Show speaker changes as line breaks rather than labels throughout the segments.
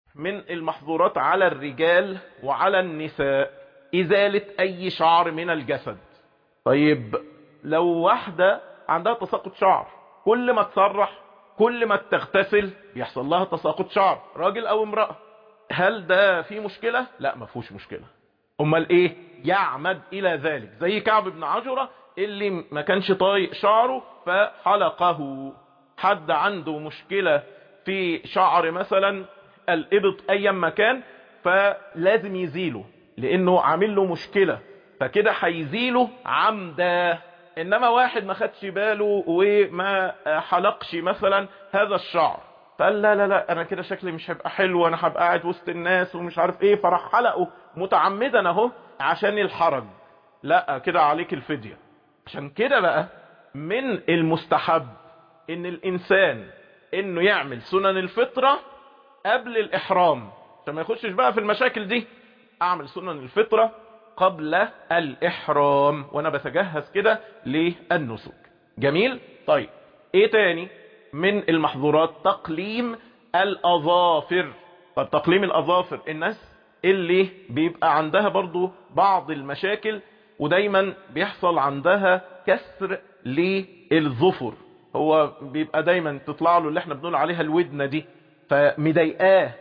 من المحظورات على الرجال وعلى النساء ازالة اي شعر من الجسد طيب لو واحدة عندها تساقط شعر كل ما تسرح كل ما تغتسل بيحصل لها تساقط شعر راجل او امرأة هل ده في مشكلة لا ما فيهوش مشكلة امال ايه يعمد الى ذلك زي كعب بن عجرة اللي ما كانش طايق شعره فحلقه حد عنده مشكلة في شعر مثلا الابط ايا ما كان فلازم يزيله لانه عامل له مشكلة فكده هيزيله عمدا انما واحد ما خدش باله وما حلقش مثلا هذا الشعر فقال لا لا لا انا كده شكلي مش هيبقى حلو انا هبقى قاعد وسط الناس ومش عارف ايه فراح حلقه متعمدا اهو عشان الحرج لا كده عليك الفدية عشان كده بقى من المستحب ان الانسان انه يعمل سنن الفطرة قبل الاحرام عشان ما يخشش بقى في المشاكل دي اعمل سنن الفطرة قبل الاحرام وانا بتجهز كده للنسك جميل طيب ايه تاني من المحظورات تقليم الاظافر طب تقليم الاظافر الناس اللي بيبقى عندها برضو بعض المشاكل ودايما بيحصل عندها كسر للظفر هو بيبقى دايما تطلع له اللي احنا بنقول عليها الودنة دي فمضايقاه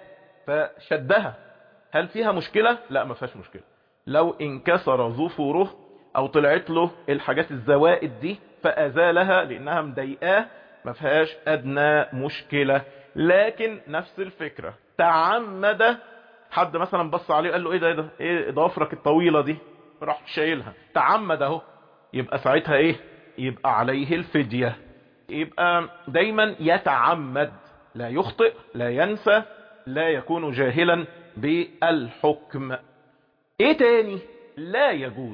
فشدها هل فيها مشكلة لا ما فيهاش مشكلة لو انكسر ظفره او طلعت له الحاجات الزوائد دي فازالها لانها مضايقاه ما فيهاش ادنى مشكلة لكن نفس الفكرة تعمد حد مثلا بص عليه قال له ايه ده ايه ده ايه ضوافرك الطويلة دي راح شايلها تعمد اهو يبقى ساعتها ايه يبقى عليه الفدية يبقى دايما يتعمد لا يخطئ لا ينسى لا يكون جاهلا بالحكم ايه تاني لا يجوز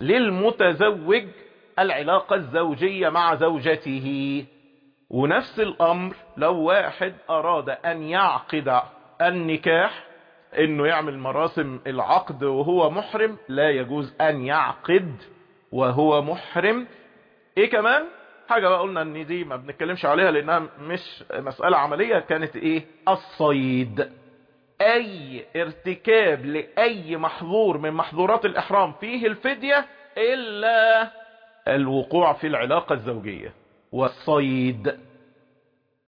للمتزوج العلاقة الزوجية مع زوجته ونفس الامر لو واحد اراد ان يعقد النكاح انه يعمل مراسم العقد وهو محرم لا يجوز ان يعقد وهو محرم ايه كمان حاجة بقى قلنا ان دي ما بنتكلمش عليها لانها مش مسألة عملية كانت ايه الصيد اي ارتكاب لاي محظور من محظورات الاحرام فيه الفدية الا الوقوع في العلاقة الزوجية والصيد